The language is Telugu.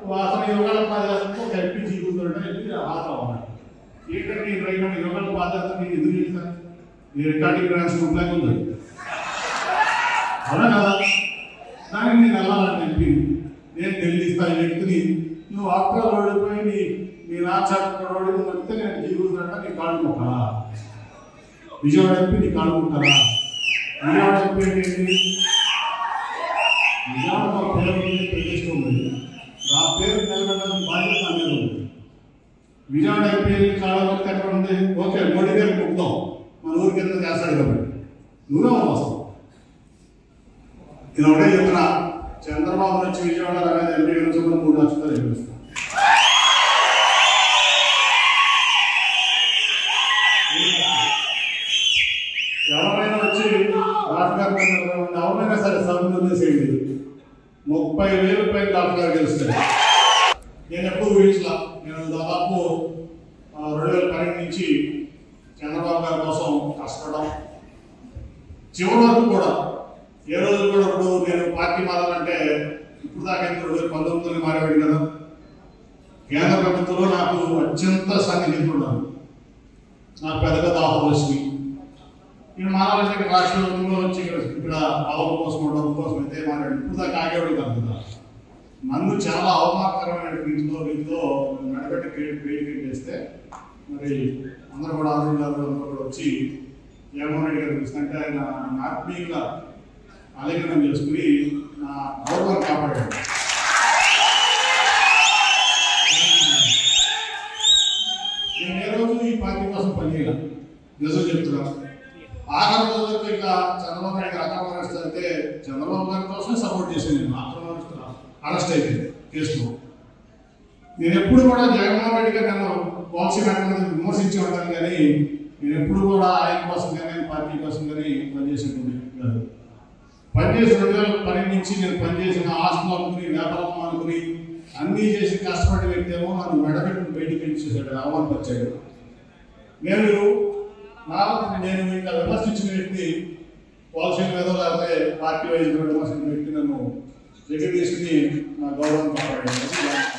అతను యుగాల పాదయాత్రకు ఒక ఎంపీ జీవితుంటే చెప్పి హాజరు అన్నాడు ఏంటంటే ఈ రైలు యుగాల పాదయాత్ర నేను ఎదురు చేశాను ఈ రికార్డింగ్ గ్రాండ్స్ రూపాయలు ఉంది అవునా కదా దానికి నేను వెళ్ళాలని చెప్పి నేను ఢిల్లీ స్థాయి వ్యక్తిని నువ్వు అక్కడ ఓడిపోయి నీ నీ నాచాడు ఓడి నువ్వు వస్తే నేను జీవితున్నట్ట నీ కాళ్ళు మొక్కలా విజయవాడ ఎంపీ నీ కాళ్ళు మొక్కలా విజయవాడ ఎంపీ ఏంటి విజయవాడ మా పేరు ఉంది ప్రతిష్ట ఉంది నా పేరు నిలబెట్టడం బాధ్యత నా మీద ఉంది విజయవాడ ఎంపీ కాళ్ళ మొక్క ఎక్కడ ఉంది ఓకే మోడీ గారికి మొక్కుదాం మన ఊరికి ఎంత చేస్తాడు కాబట్టి నువ్వే వస్తావు నేను ఒకటే చెప్తున్నా చంద్రబాబు నుంచి విజయవాడ అనేది ఎంపీ నుంచి కూడా మూడు లక్షలు చెప్పిస్తాను ఎవరైనా వచ్చి డాక్టర్ గారు కొందరు ఎవరైనా సరే సభ్యులు వదిలేసేయండి ముప్పై వేల రూపాయలు డాక్టర్ గారు గెలుస్తాయి నేను ఎప్పుడు ఊహించలా నేను దాదాపు ఆ, రెండు వేల పన్నెండు నుంచి చంద్రబాబు గారి కోసం కష్టపడడం చివరి వరకు కూడా ఏ రోజు కూడా ఇప్పుడు నేను పార్టీ మారాలంటే ఇప్పుడు దాకా ఎందుకు రెండు వేల పంతొమ్మిదిలో మారేవాడు కదా కేంద్ర ప్రభుత్వంలో నాకు అత్యంత సన్నిహితుడున్నాను నాకు పెద్ద పెద్ద ఆఫర్లు వచ్చినాయి నేను మారాలంటే ఇక్కడ రాష్ట్రంలో వచ్చి ఇక్కడ ఇక్కడ పదవుల కోసం డబ్బు కోసం అయితే మారాడు ఇప్పుడు దాకా ఆగేవాడు కాదు కదా నన్ను చాలా అవమానకరమైన రీతిలో రీతిలో నడబెట్టి క్రియేట్ క్రియేట్ చేస్తే మరి అందరూ కూడా ఆంధ్ర గారు అందరూ కూడా వచ్చి జగన్మోహన్ రెడ్డి గారు చూస్తుంటే ఆయన నా ఆత్మీయంగా ఆలింగనం చేసుకుని నా గౌరవం కాపాడాడు నేను ఏ రోజు ఈ పార్టీ కోసం పనిచేయాలి నిజం చెప్తున్నా ఆఖరి రోజులకు ఇంకా చంద్రబాబు నాయుడు అక్రమ అరెస్ట్ అయితే చంద్రబాబు గారి కోసమే సపోర్ట్ చేశాను నేను అక్రమ అరెస్ట్ అరెస్ట్ అయితే కేసులో నేను ఎప్పుడు కూడా జగన్మోహన్ రెడ్డి గారు నన్ను పాలసీ మేటర్ విమర్శించి ఉంటాను కానీ నేను ఎప్పుడు కూడా ఆయన కోసం కానీ పార్టీ కోసం కానీ పనిచేసేటువంటి వ్యక్తి కాదు పనిచేసి రెండు వేల పన్నెండు నుంచి నేను పనిచేసిన ఆస్తులు అనుకుని వ్యాపారం అనుకుని అన్నీ చేసి కష్టపడే వ్యక్తి ఏమో నన్ను మెడపెట్టుకుని బయటికి ఇచ్చేసాడు అవమానపరిచాడు నేను నా నేను ఇంకా విమర్శించిన వ్యక్తి పాలసీ మీద లేకపోతే పార్టీ వైజ్ విమర్శించిన వ్యక్తి నన్ను దగ్గర తీసుకుని నా గౌరవం కాపాడాడు